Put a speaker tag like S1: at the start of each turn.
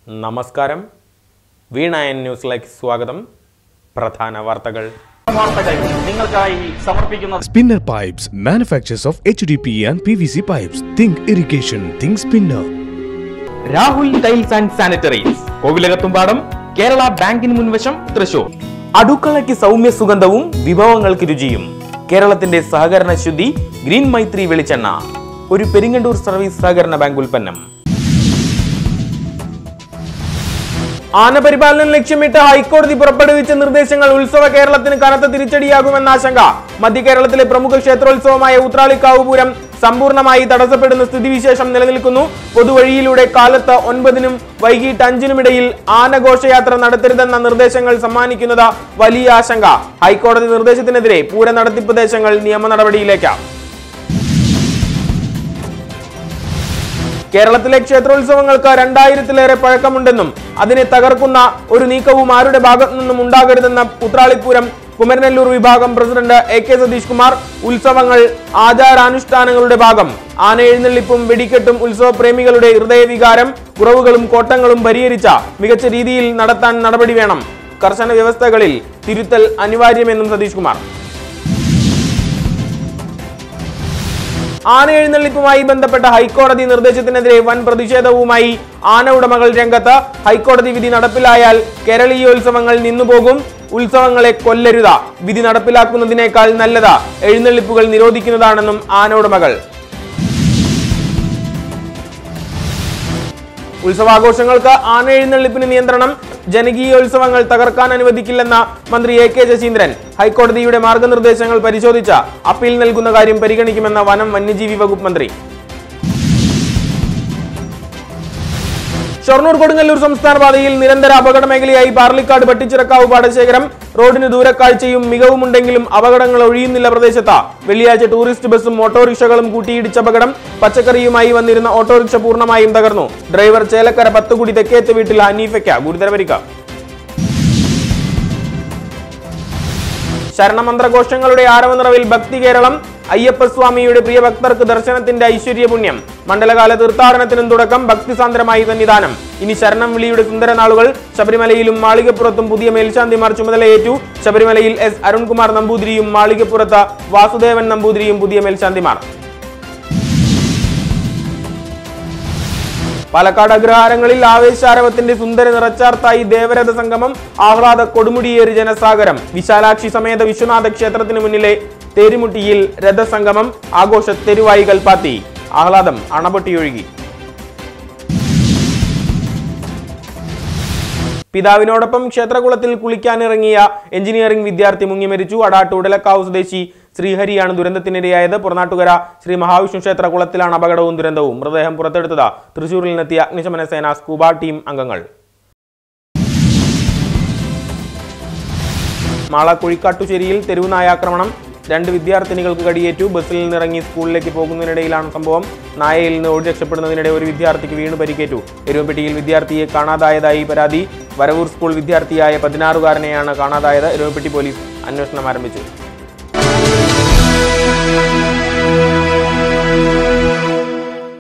S1: നമസ്കാരം വീണ എൻ ന്യൂസിലേക്ക് സ്വാഗതം പ്രധാന വാർത്തകൾ
S2: വാർത്തകൾ നിങ്ങൾക്കായി സമർപ്പിക്കുന്നത്
S3: Spinner Pipes, manufacturers of HDPE and PVC pipes. Think irrigation, think spinner.
S2: Rahul tiles and sanitaries Kovilakathumpadam Kerala ബാങ്കിന് മുൻവശം തൃശൂർ
S1: അടുക്കളയ്ക്ക് സൗമ്യ സുഗന്ധവും വിഭവങ്ങൾക്ക് രുചിയും കേരളത്തിന്റെ സഹകരണ ശുദ്ധി ഗ്രീൻ മൈത്രി വെളിച്ചെണ്ണ ഒരു പെരിങ്ങണ്ടൂർ സർവീസ് സഹകരണ ബാങ്ക് ഉൽപ്പന്നം ആനപരിപാലനം ലക്ഷ്യമിട്ട് ഹൈക്കോടതി പുറപ്പെടുവിച്ച നിർദ്ദേശങ്ങൾ ഉത്സവ കേരളത്തിന് കനത്ത തിരിച്ചടിയാകുമെന്ന ആശങ്ക മധ്യ കേരളത്തിലെ പ്രമുഖ ക്ഷേത്രോത്സവമായ ഉത്രാളിക്കാവ് പൂരം സമ്പൂർണ്ണമായി തടസ്സപ്പെടുന്ന സ്ഥിതിവിശേഷം നിലനിൽക്കുന്നു പൊതുവഴിയിലൂടെ കാലത്ത് ഒൻപതിനും വൈകിട്ട് അഞ്ചിനുമിടയിൽ ആനഘോഷയാത്ര നടത്തരുതെന്ന നിർദ്ദേശങ്ങൾ സമ്മാനിക്കുന്നത് വലിയ ആശങ്ക ഹൈക്കോടതി നിർദ്ദേശത്തിനെതിരെ പൂര നടത്തിപ്പ് ദേശങ്ങൾ നിയമ നടപടിയിലേക്ക് കേരളത്തിലെ ക്ഷേത്രോത്സവങ്ങൾക്ക് രണ്ടായിരത്തിലേറെ പഴക്കമുണ്ടെന്നും അതിനെ തകർക്കുന്ന ഒരു നീക്കവും ആരുടെ ഭാഗത്തു നിന്നും ഉണ്ടാകരുതെന്ന ഉത്രാളിപ്പൂരം കുമരനെല്ലൂർ വിഭാഗം president A K Satheesh Kumar ഉത്സവങ്ങൾ ആചാരാനുഷ്ഠാനങ്ങളുടെ ഭാഗം ആന എഴുന്നള്ളിപ്പും വെടിക്കെട്ടും ഉത്സവ പ്രേമികളുടെ ഹൃദയവികാരം കുറവുകളും കോട്ടങ്ങളും പരിഹരിച്ച മികച്ച രീതിയിൽ നടത്താൻ നടപടി വേണം കർശന വ്യവസ്ഥകളിൽ തിരുത്തൽ അനിവാര്യമെന്നും സതീഷ് കുമാർ ആന എഴുന്നള്ളിപ്പുമായി ബന്ധപ്പെട്ട ഹൈക്കോടതി നിർദ്ദേശത്തിനെതിരെ വൻ പ്രതിഷേധവുമായി ആന ഉടമകൾ രംഗത്ത് ഹൈക്കോടതി വിധി നടപ്പിലായാൽ കേരളീയോത്സവങ്ങൾ നിന്നുപോകും ഉത്സവങ്ങളെ കൊല്ലരുത വിധി നടപ്പിലാക്കുന്നതിനേക്കാൾ നല്ലത് എഴുന്നള്ളിപ്പുകൾ നിരോധിക്കുന്നതാണെന്നും ആന ഉടമകൾ ഉത്സവാഘോഷങ്ങൾക്ക് ആന എഴുന്നള്ളിപ്പിന് നിയന്ത്രണം ജനകീയോത്സവങ്ങൾ തകർക്കാൻ അനുവദിക്കില്ലെന്ന മന്ത്രി എ കെ ശശീന്ദ്രൻ ഹൈക്കോടതിയുടെ മാർഗനിർദ്ദേശങ്ങൾ പരിശോധിച്ച അപ്പീൽ നൽകുന്ന കാര്യം പരിഗണിക്കുമെന്ന വനം വന്യജീവി വകുപ്പ് മന്ത്രി ഷൊർണൂർ കൊടുങ്ങല്ലൂർ സംസ്ഥാന പാതയിൽ നിരന്തര അപകട മേഖലയായി പാർലിക്കാട് പട്ടിച്ചിറക്കാവ് പാടശേഖരം റോഡിന് ദൂരക്കാഴ്ചയും മികവുമുണ്ടെങ്കിലും അപകടങ്ങൾ ഒഴിയുന്നില്ല പ്രദേശത്ത് വെള്ളിയാഴ്ച ടൂറിസ്റ്റ് ബസ്സും ഓട്ടോറിക്ഷകളും കൂട്ടിയിടിച്ച അപകടം പച്ചക്കറിയുമായി വന്നിരുന്ന ഓട്ടോറിക്ഷ പൂർണ്ണമായും തകർന്നു ഡ്രൈവർ ചേലക്കര പത്തുകുടി തെക്കേത്ത് വീട്ടിൽ ഹനീഫയ്ക്ക് ഗുരുതര പരിക്ക് ശരണമന്ത്രഘോഷങ്ങളുടെ ആരവനിറവിൽ ഭക്തി കേരളം അയ്യപ്പസ്വാമിയുടെ പ്രിയ ഭക്തർക്ക് ദർശനത്തിന്റെ ഐശ്വര്യ പുണ്യം മണ്ഡലകാല തീർത്ഥാടനത്തിനും തുടക്കം ഭക്തിസാന്ദ്രമായി സന്നിധാനം ഇനി ശരണം വിളിയുടെ സുന്ദര നാളുകൾ ശബരിമലയിലും മാളികപ്പുറത്തും പുതിയ മേൽശാന്തിമാർ ചുമതലയേറ്റു ശബരിമലയിൽ എസ് അരുൺകുമാർ നമ്പൂതിരിയും മാളികപ്പുറത്ത് വാസുദേവൻ നമ്പൂതിരിയും പുതിയ മേൽശാന്തിമാർ പാലക്കാട് അഗ്രഹാരങ്ങളിൽ ആവേശാരവത്തിന്റെ സുന്ദര നിറച്ചാർത്തായി ദേവരഥ സംഗമം ആഹ്ലാദ കൊടുമുടിയേറി ജനസാഗരം വിശാലാക്ഷി സമേത വിശ്വനാഥ ക്ഷേത്രത്തിന് മുന്നിലെ തേരുമുട്ടിയിൽ രഥസംഗമം ആഘോഷ തെരുവായി കൽപ്പാത്തി ആഹ്ലാദം അണപൊട്ടിയൊഴുകി പിതാവിനോടൊപ്പം ക്ഷേത്രകുളത്തിൽ കുളിക്കാനിറങ്ങിയ എഞ്ചിനീയറിംഗ് വിദ്യാർത്ഥി മുങ്ങി മരിച്ചു അടാട്ട് ഉടലക്കാവ് സ്വദേശി ശ്രീഹരിയാണ് ദുരന്തത്തിനിരയായത് പുറനാട്ടുകര ശ്രീ മഹാവിഷ്ണു ക്ഷേത്ര കുളത്തിലാണ് അപകടവും ദുരന്തവും മൃതദേഹം പുറത്തെടുത്തത് തൃശൂരിൽ നിന്നെത്തിയ അഗ്നിശമന സേന സ്കൂബ ടീം അംഗങ്ങൾ മാള കുഴിക്കാട്ടുശ്ശേരിയിൽ തെരുവുനായാക്രമണം രണ്ട് വിദ്യാർത്ഥിനികൾക്ക് കടിയേറ്റു ബസ്സിൽ നിന്നിറങ്ങി സ്കൂളിലേക്ക് പോകുന്നതിനിടയിലാണ് സംഭവം നായയിൽ നിന്ന് ഓടി രക്ഷപ്പെടുന്നതിനിടെ ഒരു വിദ്യാർത്ഥിക്ക് വീണ് പരിക്കേറ്റു എരുവപ്പെട്ടിയിൽ വിദ്യാർത്ഥിയെ കാണാതായതായി പരാതി വരവൂർ സ്കൂൾ വിദ്യാർത്ഥിയായ പതിനാറുകാരനെയാണ് കാണാതായത് എരുവപ്പെട്ടി പോലീസ് അന്വേഷണം ആരംഭിച്ചു